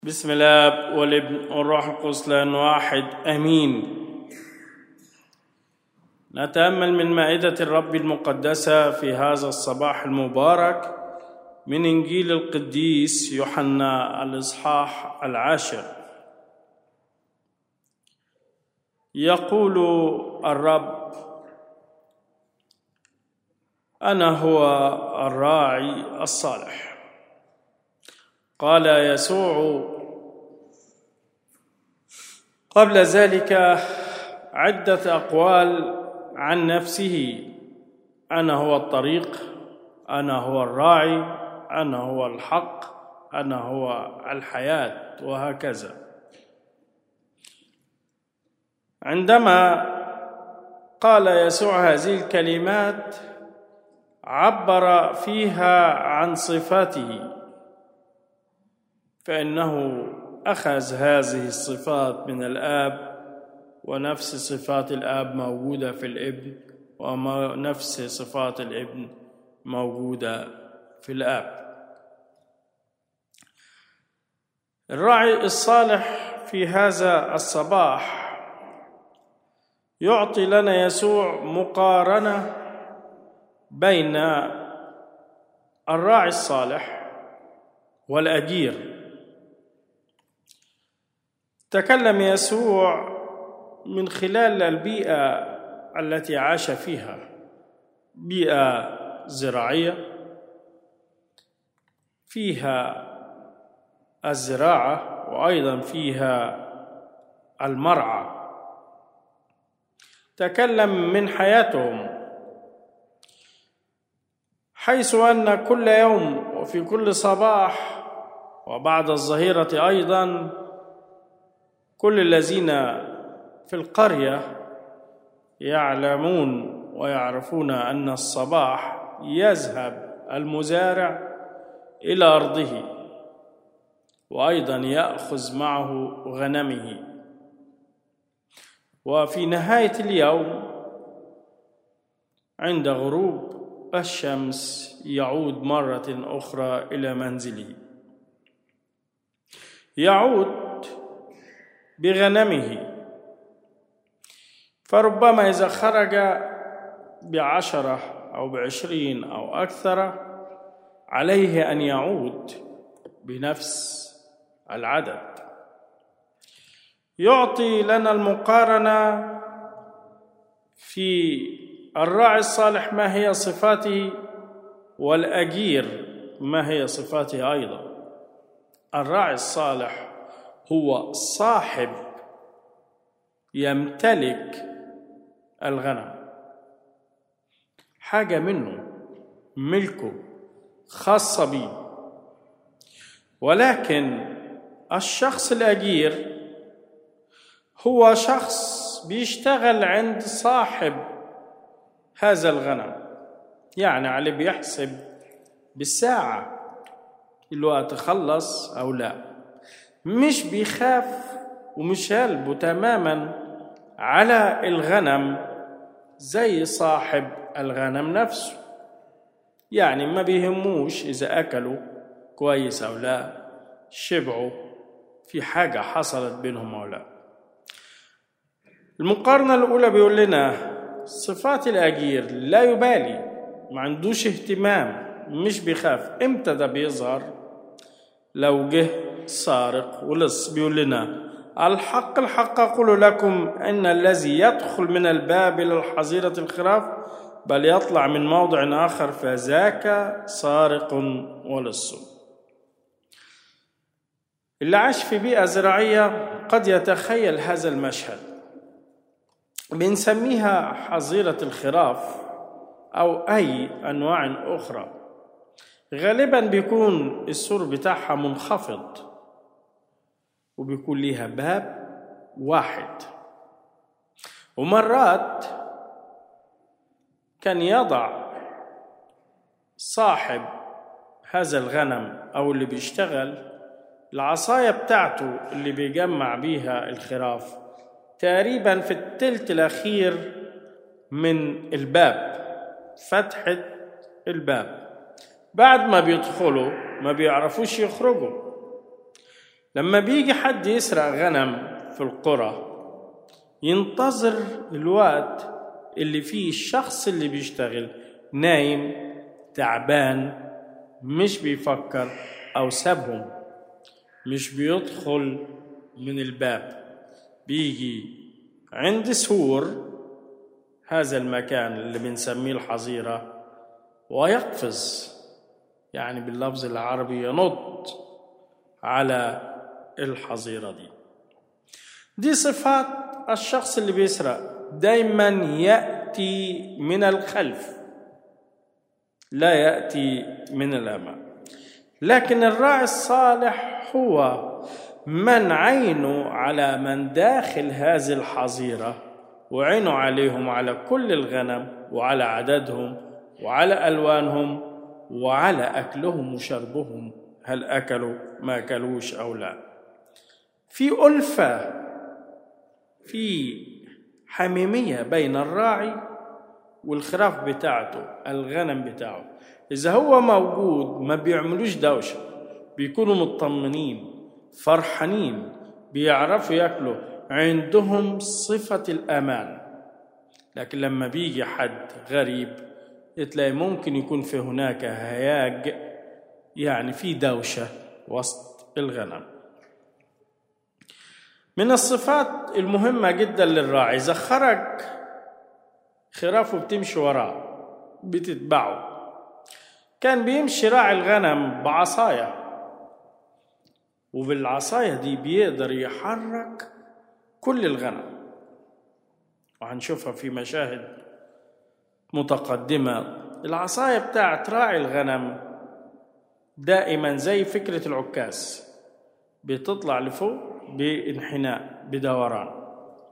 بسم الله والابن والروح القدس لان واحد امين نتامل من مائده الرب المقدسه في هذا الصباح المبارك من انجيل القديس يوحنا الاصحاح العاشر يقول الرب انا هو الراعي الصالح قال يسوع قبل ذلك عده اقوال عن نفسه انا هو الطريق انا هو الراعي انا هو الحق انا هو الحياه وهكذا عندما قال يسوع هذه الكلمات عبر فيها عن صفاته فانه اخذ هذه الصفات من الاب ونفس صفات الاب موجوده في الابن ونفس صفات الابن موجوده في الاب الراعي الصالح في هذا الصباح يعطي لنا يسوع مقارنه بين الراعي الصالح والاجير تكلم يسوع من خلال البيئه التي عاش فيها بيئه زراعيه فيها الزراعه وايضا فيها المرعى تكلم من حياتهم حيث ان كل يوم وفي كل صباح وبعد الظهيره ايضا كل الذين في القريه يعلمون ويعرفون ان الصباح يذهب المزارع الى ارضه وايضا ياخذ معه غنمه وفي نهايه اليوم عند غروب الشمس يعود مره اخرى الى منزله يعود بغنمه فربما إذا خرج بعشرة أو بعشرين أو أكثر عليه أن يعود بنفس العدد يعطي لنا المقارنة في الراعي الصالح ما هي صفاته والأجير ما هي صفاته أيضا الراعي الصالح هو صاحب يمتلك الغنم حاجه منه ملكه خاصه به ولكن الشخص الاجير هو شخص بيشتغل عند صاحب هذا الغنم يعني عليه بيحسب بالساعه الوقت خلص او لا مش بيخاف ومش قلبه تماما على الغنم زي صاحب الغنم نفسه يعني ما بيهموش إذا أكلوا كويس أو لا شبعوا في حاجة حصلت بينهم أو لا المقارنة الأولى بيقول لنا صفات الأجير لا يبالي ما عندوش اهتمام مش بيخاف امتى ده بيظهر لو جه سارق ولص بيقول لنا الحق الحق أقول لكم أن الذي يدخل من الباب إلى الحظيرة الخراف بل يطلع من موضع آخر فذاك سارق ولص اللي عاش في بيئة زراعية قد يتخيل هذا المشهد بنسميها حظيرة الخراف أو أي أنواع أخرى غالبا بيكون السور بتاعها منخفض وبيكون ليها باب واحد ومرات كان يضع صاحب هذا الغنم او اللي بيشتغل العصاية بتاعته اللي بيجمع بيها الخراف تقريبا في التلت الاخير من الباب فتحة الباب بعد ما بيدخلوا ما بيعرفوش يخرجوا لما بيجي حد يسرق غنم في القرى ينتظر الوقت اللي فيه الشخص اللي بيشتغل نايم تعبان مش بيفكر أو سابهم مش بيدخل من الباب بيجي عند سور هذا المكان اللي بنسميه الحظيرة ويقفز يعني باللفظ العربي ينط على الحظيرة دي دي صفات الشخص اللي بيسرق دايما يأتي من الخلف لا يأتي من الأمام لكن الراعي الصالح هو من عينه على من داخل هذه الحظيرة وعينه عليهم على كل الغنم وعلى عددهم وعلى ألوانهم وعلى أكلهم وشربهم هل أكلوا ما أكلوش أو لا في ألفة في حميمية بين الراعي والخراف بتاعته الغنم بتاعه إذا هو موجود ما بيعملوش دوشة بيكونوا مطمنين فرحانين بيعرفوا ياكلوا عندهم صفة الأمان لكن لما بيجي حد غريب تلاقي ممكن يكون في هناك هياج يعني في دوشة وسط الغنم من الصفات المهمة جدا للراعي إذا خرج خرافه بتمشي وراه بتتبعه كان بيمشي راعي الغنم بعصايه وبالعصاية دي بيقدر يحرك كل الغنم وهنشوفها في مشاهد متقدمة العصاية بتاعت راعي الغنم دائما زي فكرة العكاز بتطلع لفوق بانحناء بدوران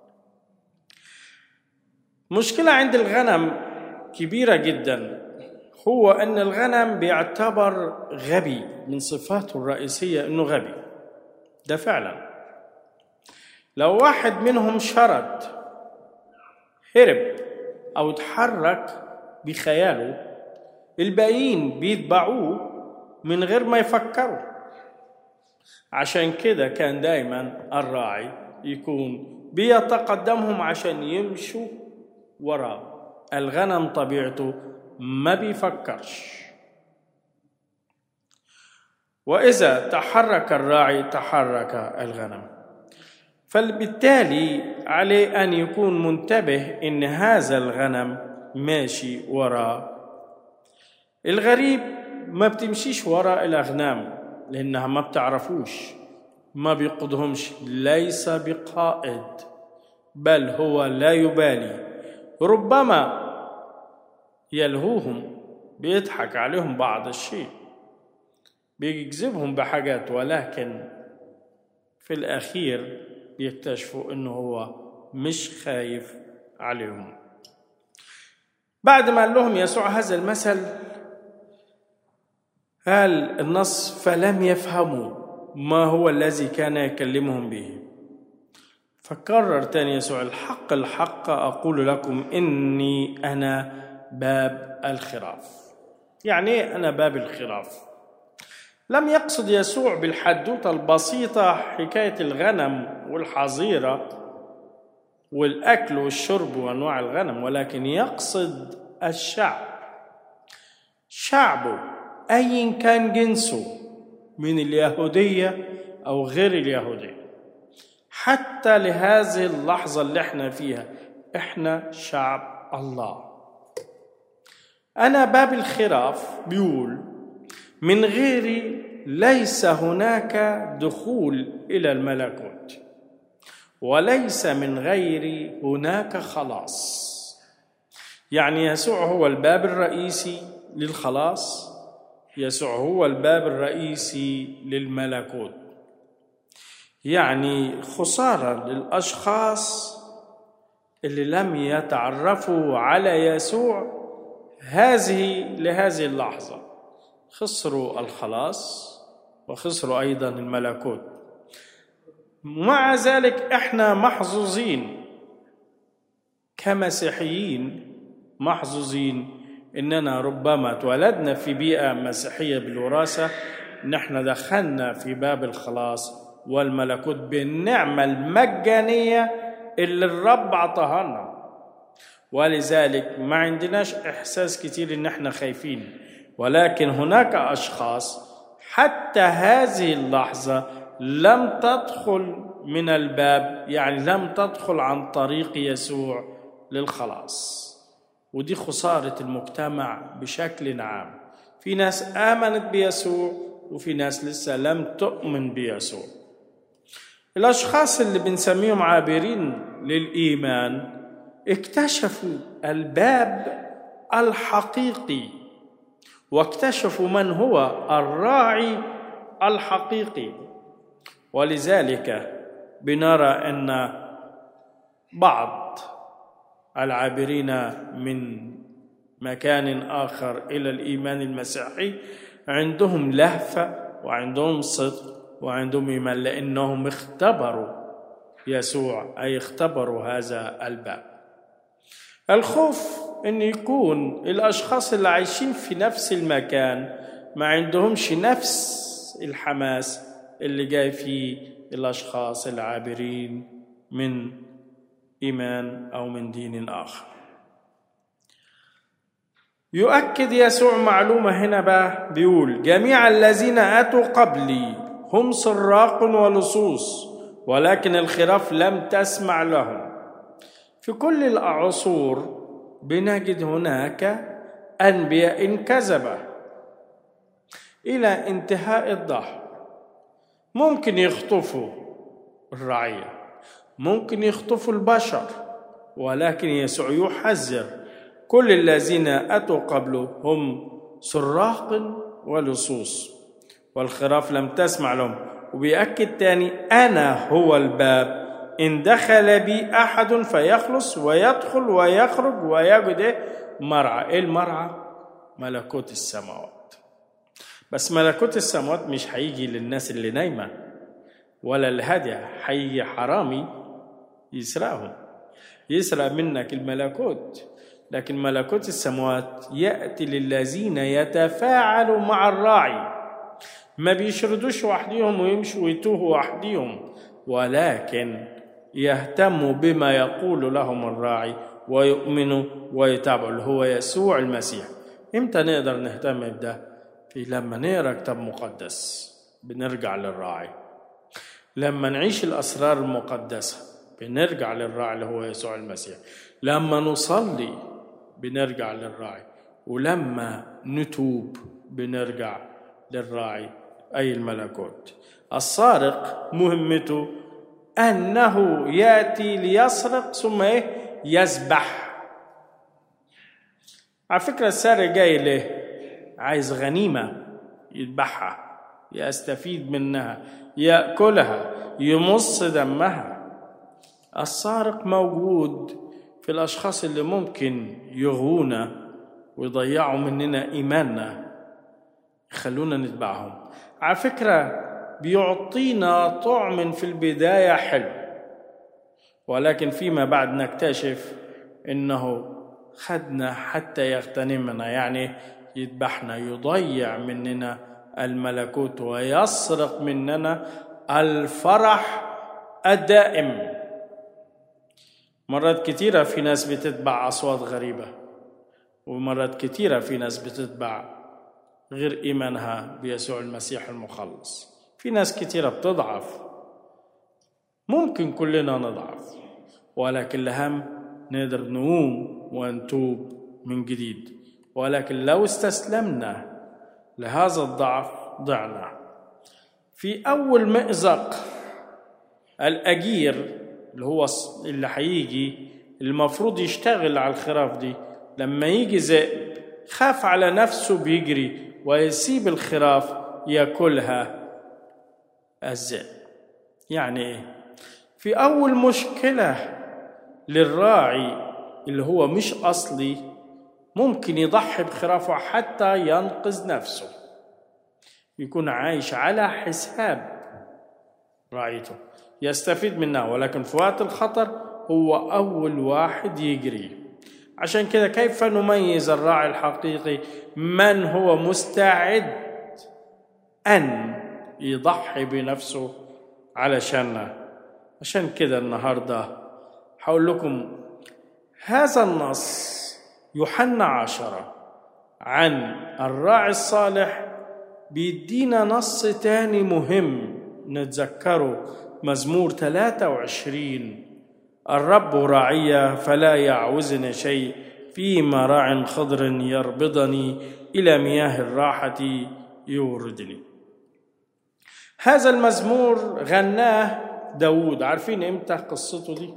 مشكلة عند الغنم كبيرة جدا هو أن الغنم بيعتبر غبي من صفاته الرئيسية أنه غبي ده فعلا لو واحد منهم شرد هرب أو تحرك بخياله الباقيين بيتبعوه من غير ما يفكروا عشان كده كان دايما الراعي يكون بيتقدمهم عشان يمشوا وراه الغنم طبيعته ما بيفكرش واذا تحرك الراعي تحرك الغنم فبالتالي عليه ان يكون منتبه ان هذا الغنم ماشي وراء الغريب ما بتمشيش وراء الاغنام لانها ما بتعرفوش ما بيقودهمش ليس بقائد بل هو لا يبالي ربما يلهوهم بيضحك عليهم بعض الشيء بيجذبهم بحاجات ولكن في الأخير بيكتشفوا إنه هو مش خايف عليهم بعد ما قال لهم يسوع هذا المثل قال النص فلم يفهموا ما هو الذي كان يكلمهم به فكرر تاني يسوع الحق الحق أقول لكم إني أنا باب الخراف يعني إيه أنا باب الخراف لم يقصد يسوع بالحدوتة البسيطة حكاية الغنم والحظيرة والأكل والشرب وأنواع الغنم ولكن يقصد الشعب شعبه أيا كان جنسه من اليهودية أو غير اليهودية حتى لهذه اللحظة اللي احنا فيها احنا شعب الله أنا باب الخراف بيقول من غيري ليس هناك دخول إلى الملكوت وليس من غيري هناك خلاص يعني يسوع هو الباب الرئيسي للخلاص يسوع هو الباب الرئيسي للملكوت يعني خسارة للأشخاص اللي لم يتعرفوا على يسوع هذه لهذه اللحظة خسروا الخلاص وخسروا أيضا الملكوت مع ذلك احنا محظوظين كمسيحيين محظوظين اننا ربما اتولدنا في بيئه مسيحيه بالوراثه نحن دخلنا في باب الخلاص والملكوت بالنعمة المجانية اللي الرب عطاها لنا ولذلك ما عندناش إحساس كتير إن احنا خايفين ولكن هناك أشخاص حتى هذه اللحظة لم تدخل من الباب يعني لم تدخل عن طريق يسوع للخلاص ودي خسارة المجتمع بشكل عام في ناس آمنت بيسوع وفي ناس لسه لم تؤمن بيسوع الأشخاص اللي بنسميهم عابرين للإيمان اكتشفوا الباب الحقيقي واكتشفوا من هو الراعي الحقيقي ولذلك بنرى ان بعض العابرين من مكان اخر الى الايمان المسيحي عندهم لهفه وعندهم صدق وعندهم ايمان لانهم اختبروا يسوع اي اختبروا هذا الباب الخوف ان يكون الاشخاص اللي عايشين في نفس المكان ما عندهمش نفس الحماس اللي جاي فيه الاشخاص العابرين من ايمان او من دين اخر يؤكد يسوع معلومه هنا بقى بيقول جميع الذين اتوا قبلي هم سراق ولصوص ولكن الخراف لم تسمع لهم في كل العصور بنجد هناك انبياء كذبه الى انتهاء الدهر ممكن يخطفوا الرعيه ممكن يخطفوا البشر ولكن يسوع يحذر كل الذين اتوا قبله هم سراق ولصوص والخراف لم تسمع لهم وبيأكد تاني أنا هو الباب إن دخل بي أحد فيخلص ويدخل ويخرج ويجد إيه؟ مرعى إيه المرعى؟ ملكوت السماوات بس ملكوت السماوات مش هيجي للناس اللي نايمة ولا الهادية هيجي حرامي يسرقهم يسرق منك الملكوت لكن ملكوت السماوات يأتي للذين يتفاعلوا مع الراعي ما بيشردوش وحديهم ويمشوا ويتوهوا وحديهم ولكن يهتموا بما يقول لهم الراعي ويؤمنوا ويتابعوا اللي هو يسوع المسيح امتى نقدر نهتم بده في لما نقرا كتاب مقدس بنرجع للراعي لما نعيش الاسرار المقدسه بنرجع للراعي اللي هو يسوع المسيح لما نصلي بنرجع للراعي ولما نتوب بنرجع للراعي أي الملكوت السارق مهمته أنه يأتي ليسرق ثم إيه يذبح على فكرة السارق جاي ليه عايز غنيمة يذبحها يستفيد منها يأكلها يمص دمها السارق موجود في الأشخاص اللي ممكن يغونا ويضيعوا مننا إيماننا يخلونا نتبعهم على فكرة بيعطينا طعم في البداية حلو ولكن فيما بعد نكتشف انه خدنا حتى يغتنمنا يعني يذبحنا يضيع مننا الملكوت ويسرق مننا الفرح الدائم مرات كتيرة في ناس بتتبع أصوات غريبة ومرات كتيرة في ناس بتتبع غير إيمانها بيسوع المسيح المخلص في ناس كتيرة بتضعف ممكن كلنا نضعف ولكن الأهم نقدر نقوم ونتوب من جديد ولكن لو استسلمنا لهذا الضعف ضعنا في أول مأزق الأجير اللي هو اللي هيجي المفروض يشتغل على الخراف دي لما يجي ذئب خاف على نفسه بيجري ويسيب الخراف ياكلها الذئب يعني ايه في اول مشكله للراعي اللي هو مش اصلي ممكن يضحي بخرافه حتى ينقذ نفسه يكون عايش على حساب رعيته يستفيد منها ولكن في وقت الخطر هو اول واحد يجري عشان كده كيف نميز الراعي الحقيقي من هو مستعد ان يضحي بنفسه علشاننا عشان كده النهارده هقول لكم هذا النص يوحنا عشرة عن الراعي الصالح بيدينا نص تاني مهم نتذكره مزمور 23 الرب راعي فلا يعوزني شيء في مراع خضر يربضني إلى مياه الراحة يوردني هذا المزمور غناه داود عارفين امتى قصته دي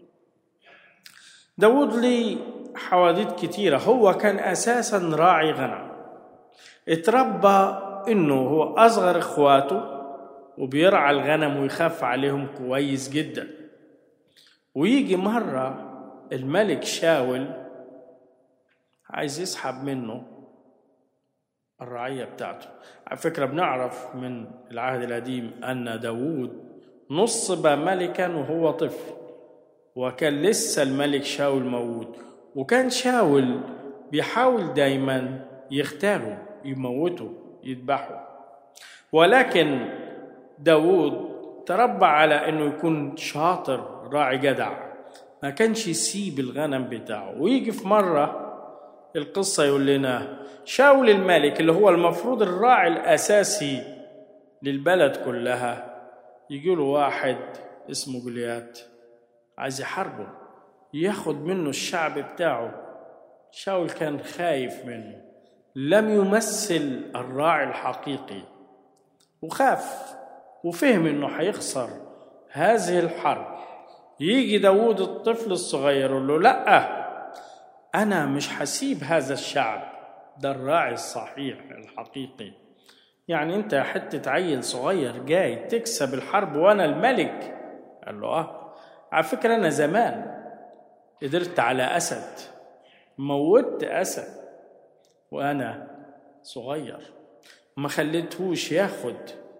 داود ليه حواديت كتيرة هو كان أساسا راعي غنم اتربى انه هو اصغر اخواته وبيرعى الغنم ويخاف عليهم كويس جدا ويجي مرة الملك شاول عايز يسحب منه الرعية بتاعته على فكرة بنعرف من العهد القديم أن داود نصب ملكا وهو طفل وكان لسه الملك شاول موجود وكان شاول بيحاول دايما يغتاله يموته يذبحه ولكن داود تربى على انه يكون شاطر راعي جدع ما كانش يسيب الغنم بتاعه ويجي في مرة القصة يقول لنا شاول الملك اللي هو المفروض الراعي الأساسي للبلد كلها يجي له واحد اسمه جوليات عايز يحاربه ياخد منه الشعب بتاعه شاول كان خايف منه لم يمثل الراعي الحقيقي وخاف وفهم انه هيخسر هذه الحرب يجي داود الطفل الصغير يقول له لا انا مش هسيب هذا الشعب ده الراعي الصحيح الحقيقي يعني انت حتة عيل صغير جاي تكسب الحرب وانا الملك قال له اه على فكرة انا زمان قدرت على اسد موتت اسد وانا صغير ما خليتهوش ياخد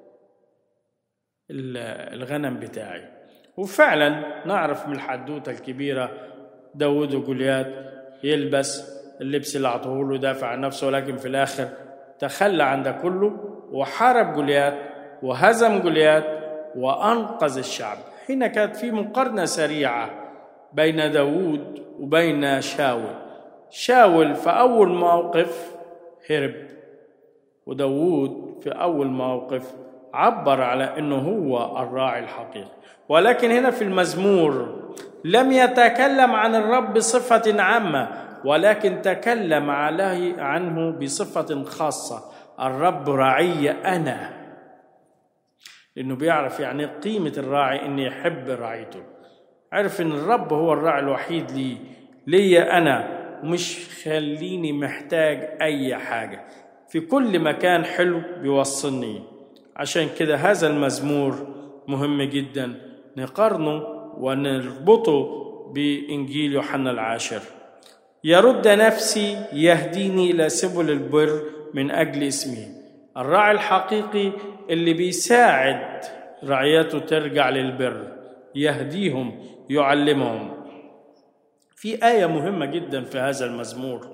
الغنم بتاعي وفعلا نعرف من الحدوته الكبيره داود وجوليات يلبس اللبس اللي اعطوه له دافع عن نفسه ولكن في الاخر تخلى عن ده كله وحارب جوليات وهزم جوليات وانقذ الشعب حين كانت في مقارنه سريعه بين داود وبين شاول شاول في اول موقف هرب وداود في اول موقف عبر على انه هو الراعي الحقيقي ولكن هنا في المزمور لم يتكلم عن الرب بصفه عامه ولكن تكلم عليه عنه بصفه خاصه الرب راعي انا لانه بيعرف يعني قيمه الراعي انه يحب رعيته عرف ان الرب هو الراعي الوحيد لي ليا انا مش خليني محتاج اي حاجه في كل مكان حلو بيوصلني عشان كده هذا المزمور مهم جدا نقارنه ونربطه بإنجيل يوحنا العاشر يرد نفسي يهديني إلى سبل البر من أجل اسمه الراعي الحقيقي اللي بيساعد رعيته ترجع للبر يهديهم يعلمهم في آية مهمة جدا في هذا المزمور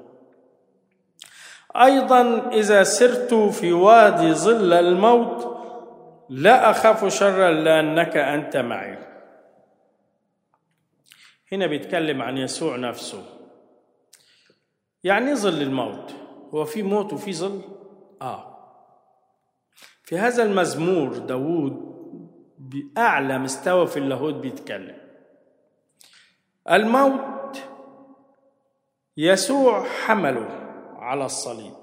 أيضا إذا سرت في وادي ظل الموت لا أخاف شرا لأنك أنت معي هنا بيتكلم عن يسوع نفسه يعني ظل الموت هو في موت وفي ظل آه في هذا المزمور داود بأعلى مستوى في اللاهوت بيتكلم الموت يسوع حمله على الصليب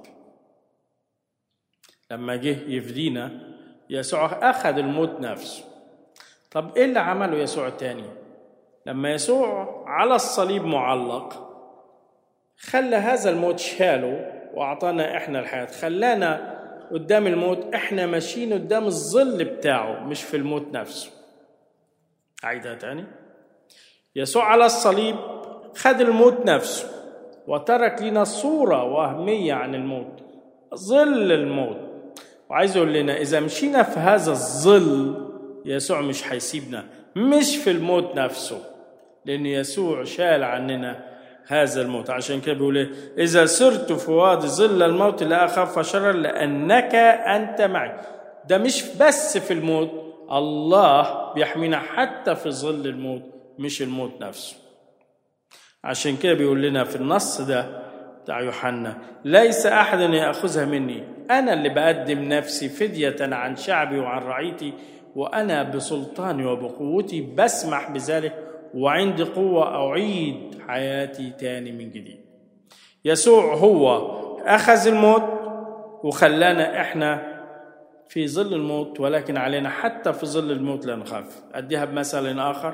لما جه يفدينا يسوع أخذ الموت نفسه طب إيه اللي عمله يسوع تاني لما يسوع على الصليب معلق خلى هذا الموت شاله وأعطانا إحنا الحياة خلانا قدام الموت إحنا ماشيين قدام الظل بتاعه مش في الموت نفسه أعيدها تاني يسوع على الصليب خد الموت نفسه وترك لنا صورة وهمية عن الموت ظل الموت وعايز يقول لنا إذا مشينا في هذا الظل يسوع مش هيسيبنا مش في الموت نفسه لأن يسوع شال عننا هذا الموت عشان كده بيقول إيه إذا سرت في وادي ظل الموت لا أخاف شرا لأنك أنت معي ده مش بس في الموت الله بيحمينا حتى في ظل الموت مش الموت نفسه عشان كده بيقول لنا في النص ده بتاع يوحنا ليس احد ياخذها مني انا اللي بقدم نفسي فديه عن شعبي وعن رعيتي وانا بسلطاني وبقوتي بسمح بذلك وعندي قوه اعيد حياتي تاني من جديد يسوع هو اخذ الموت وخلانا احنا في ظل الموت ولكن علينا حتى في ظل الموت لا نخاف اديها بمثل اخر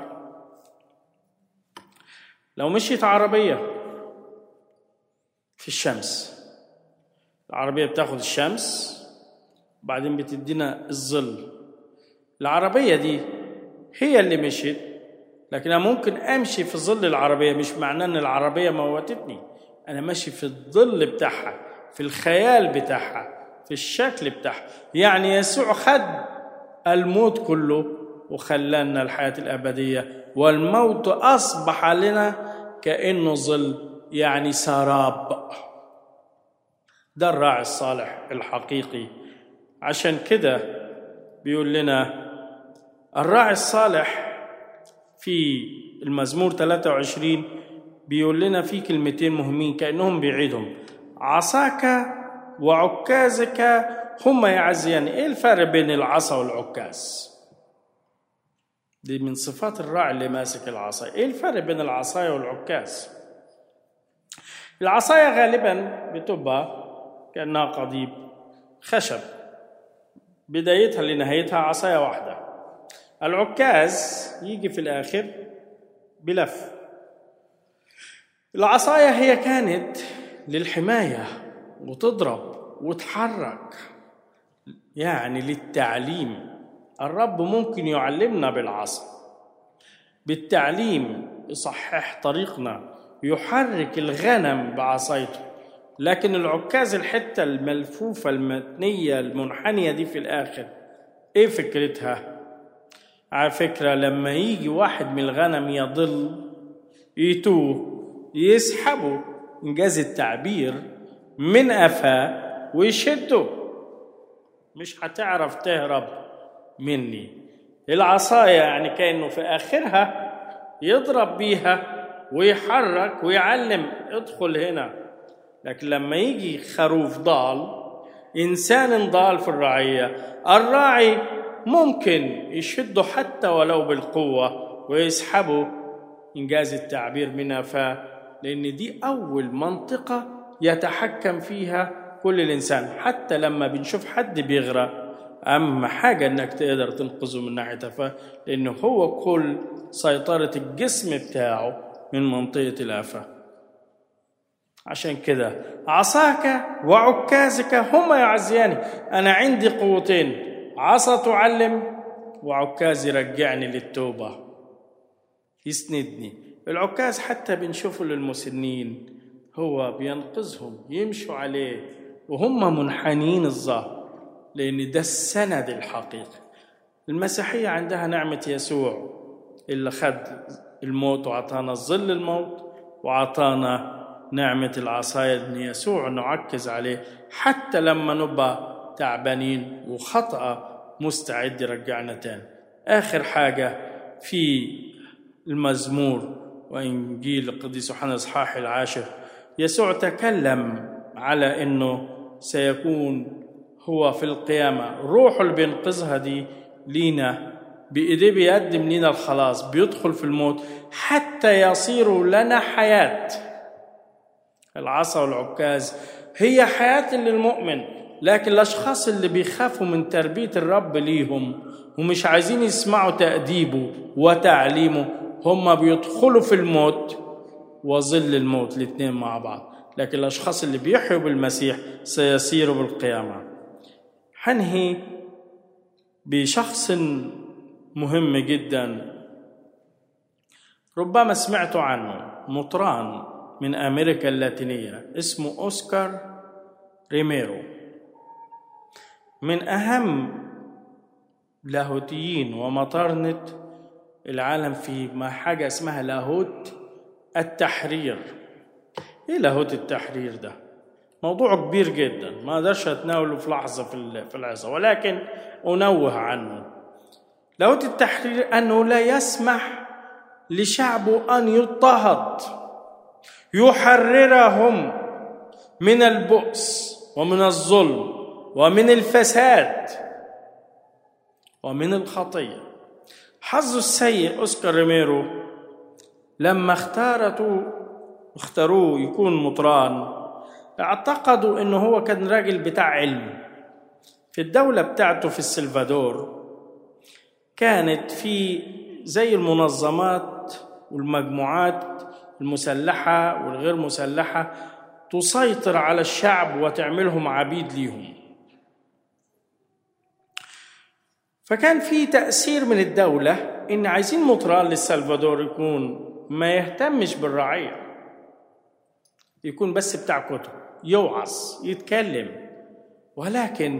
لو مشيت عربيه في الشمس العربية بتاخد الشمس وبعدين بتدينا الظل العربية دي هي اللي مشيت لكن أنا ممكن أمشي في ظل العربية مش معناه إن العربية موتتني أنا ماشي في الظل بتاعها في الخيال بتاعها في الشكل بتاعها يعني يسوع خد الموت كله وخلانا الحياة الأبدية والموت أصبح لنا كأنه ظل يعني سراب ده الراعي الصالح الحقيقي عشان كده بيقول لنا الراعي الصالح في المزمور 23 بيقول لنا في كلمتين مهمين كأنهم بيعيدهم عصاك وعكازك هما يعزيان ايه الفرق بين العصا والعكاز دي من صفات الراعي اللي ماسك العصا ايه الفرق بين العصاية والعكاز العصاية غالبا بتبقى كأنها قضيب خشب بدايتها لنهايتها عصاية واحدة العكاز يجي في الآخر بلف العصاية هي كانت للحماية وتضرب وتحرك يعني للتعليم الرب ممكن يعلمنا بالعصا بالتعليم يصحح طريقنا يحرك الغنم بعصايته لكن العكاز الحته الملفوفه المتنيه المنحنيه دي في الاخر ايه فكرتها على فكره لما يجي واحد من الغنم يضل يتوه يسحبه انجاز التعبير من قفاه ويشده مش هتعرف تهرب مني العصايه يعني كانه في اخرها يضرب بيها ويحرك ويعلم ادخل هنا لكن لما يجي خروف ضال انسان ضال في الرعيه الراعي ممكن يشده حتى ولو بالقوه ويسحبه انجاز التعبير من فاه لان دي اول منطقه يتحكم فيها كل الانسان حتى لما بنشوف حد بيغرق اهم حاجه انك تقدر تنقذه من ناحيه فاه لانه هو كل سيطره الجسم بتاعه من منطقة الآفة عشان كده عصاك وعكازك هما يعزياني أنا عندي قوتين عصا تعلم وعكاز يرجعني للتوبة يسندني العكاز حتى بنشوفه للمسنين هو بينقذهم يمشوا عليه وهم منحنين الظهر لأن ده السند الحقيقي المسيحية عندها نعمة يسوع اللي خد الموت وعطانا ظل الموت وعطانا نعمة العصاية إن يسوع نعكز عليه حتى لما نبقى تعبانين وخطأ مستعد يرجعنا تاني آخر حاجة في المزمور وإنجيل القديس يوحنا الإصحاح العاشر يسوع تكلم على إنه سيكون هو في القيامة روحه اللي بينقذها دي لينا بإيديه بيقدم لنا الخلاص بيدخل في الموت حتى يصير لنا حياة العصا والعكاز هي حياة للمؤمن لكن الأشخاص اللي بيخافوا من تربية الرب ليهم ومش عايزين يسمعوا تأديبه وتعليمه هم بيدخلوا في الموت وظل الموت الاثنين مع بعض لكن الأشخاص اللي بيحيوا بالمسيح سيسيروا بالقيامة حنهي بشخص مهم جدا ربما سمعتوا عنه مطران من امريكا اللاتينيه اسمه اوسكار ريميرو من اهم لاهوتيين ومطارنه العالم في ما حاجه اسمها لاهوت التحرير ايه لاهوت التحرير ده موضوع كبير جدا ما اقدرش اتناوله في لحظه في العظه ولكن انوه عنه لاهوت التحرير أنه لا يسمح لشعبه أن يضطهد يحررهم من البؤس ومن الظلم ومن الفساد ومن الخطيه حظه السيء اوسكار ريميرو لما اختارته اختاروه يكون مطران اعتقدوا انه هو كان راجل بتاع علم في الدولة بتاعته في السلفادور كانت في زي المنظمات والمجموعات المسلحة والغير مسلحة تسيطر على الشعب وتعملهم عبيد ليهم فكان في تأثير من الدولة إن عايزين مطران للسلفادور يكون ما يهتمش بالرعية يكون بس بتاع كتب يوعظ يتكلم ولكن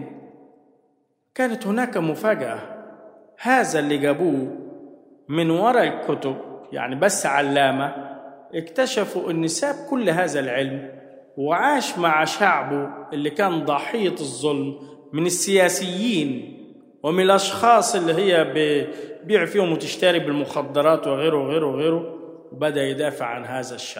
كانت هناك مفاجأة هذا اللي جابوه من وراء الكتب يعني بس علامة اكتشفوا ان ساب كل هذا العلم وعاش مع شعبه اللي كان ضحية الظلم من السياسيين ومن الأشخاص اللي هي بيع فيهم وتشتري بالمخدرات وغيره وغيره وغيره وبدأ يدافع عن هذا الشعب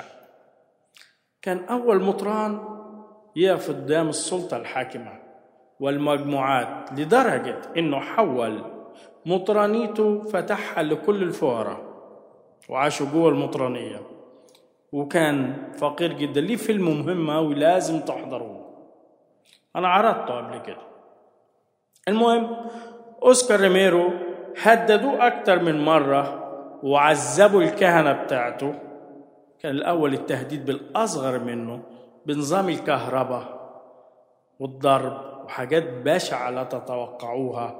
كان أول مطران يقف قدام السلطة الحاكمة والمجموعات لدرجة إنه حول مطرانيته فتحها لكل الفقراء وعاشوا جوه المطرانية وكان فقير جدا ليه فيلم مهم أوي لازم تحضروه أنا عرضته قبل كده المهم أوسكار ريميرو هددوه أكتر من مرة وعذبوا الكهنة بتاعته كان الأول التهديد بالأصغر منه بنظام الكهرباء والضرب وحاجات بشعة لا تتوقعوها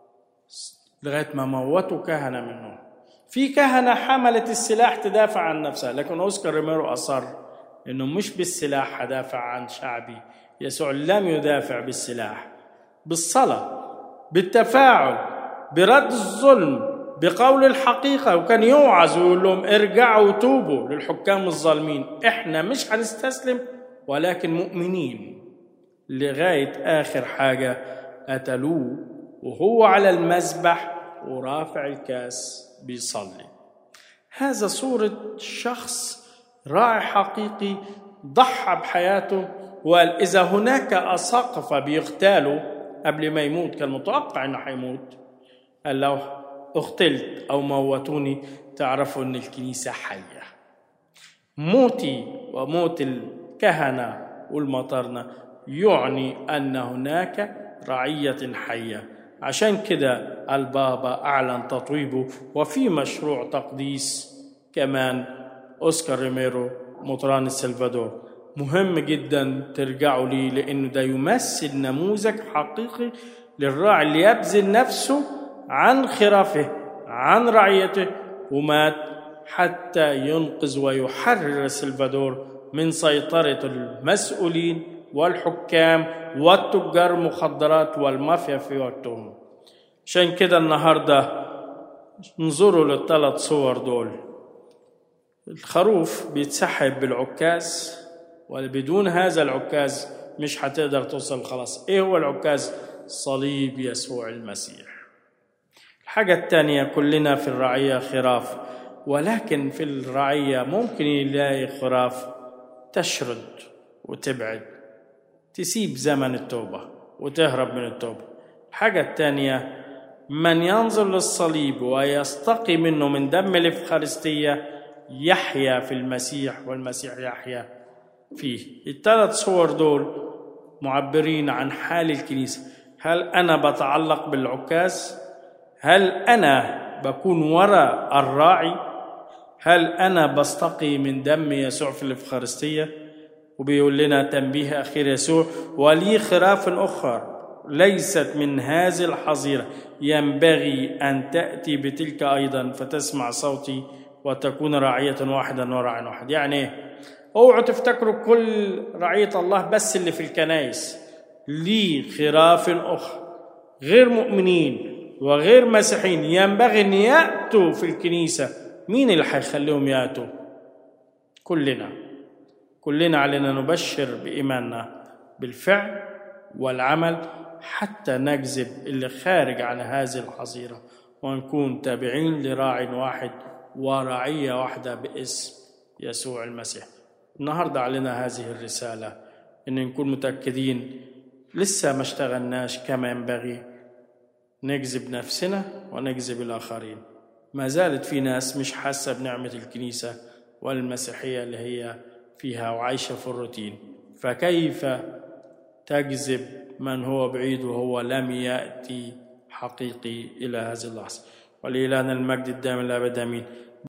لغاية ما موتوا كهنة منهم في كهنة حملت السلاح تدافع عن نفسها لكن أوسكار ريميرو أصر إنه مش بالسلاح هدافع عن شعبي يسوع لم يدافع بالسلاح بالصلاة بالتفاعل برد الظلم بقول الحقيقة وكان يوعظ ويقول لهم ارجعوا وتوبوا للحكام الظالمين احنا مش هنستسلم ولكن مؤمنين لغاية آخر حاجة قتلوه وهو على المذبح ورافع الكاس بيصلي هذا صورة شخص راعي حقيقي ضحى بحياته وقال إذا هناك أساقفة بيغتالوا قبل ما يموت كان متوقع إنه حيموت قال لو اغتلت أو موتوني تعرفوا إن الكنيسة حية موتي وموت الكهنة والمطرنة يعني أن هناك رعية حية عشان كده البابا أعلن تطويبه وفي مشروع تقديس كمان أوسكار ريميرو مطران السلفادور مهم جدا ترجعوا ليه لأنه ده يمثل نموذج حقيقي للراعي اللي يبذل نفسه عن خرافه عن رعيته ومات حتى ينقذ ويحرر السلفادور من سيطرة المسؤولين والحكام والتجار المخدرات والمافيا في وقتهم عشان كده النهاردة انظروا للثلاث صور دول الخروف بيتسحب بالعكاز وبدون هذا العكاز مش هتقدر توصل خلاص ايه هو العكاز صليب يسوع المسيح الحاجة الثانية كلنا في الرعية خراف ولكن في الرعية ممكن يلاقي خراف تشرد وتبعد تسيب زمن التوبة وتهرب من التوبة الحاجة الثانية من ينظر للصليب ويستقي منه من دم الإفخارستية يحيا في المسيح والمسيح يحيا فيه الثلاث صور دول معبرين عن حال الكنيسة هل أنا بتعلق بالعكاز هل أنا بكون وراء الراعي هل أنا بستقي من دم يسوع في الإفخارستية وبيقول لنا تنبيه أخير يسوع ولي خراف أخر ليست من هذه الحظيرة ينبغي أن تأتي بتلك أيضا فتسمع صوتي وتكون راعية واحدا وراع واحد يعني إيه؟ اوعوا تفتكروا كل رعية الله بس اللي في الكنائس لي خراف أخرى غير مؤمنين وغير مسيحيين ينبغي أن يأتوا في الكنيسة مين اللي هيخليهم يأتوا كلنا كلنا علينا نبشر بإيماننا بالفعل والعمل حتى نجذب اللي خارج عن هذه الحظيرة ونكون تابعين لراع واحد ورعية واحدة باسم يسوع المسيح النهاردة علينا هذه الرسالة إن نكون متأكدين لسه ما اشتغلناش كما ينبغي نجذب نفسنا ونجذب الآخرين ما زالت في ناس مش حاسة بنعمة الكنيسة والمسيحية اللي هي فيها وعايشة في الروتين فكيف تجذب من هو بعيد وهو لم يأتي حقيقي إلى هذه اللحظة ولإلهنا المجد الدائم الأبد آمين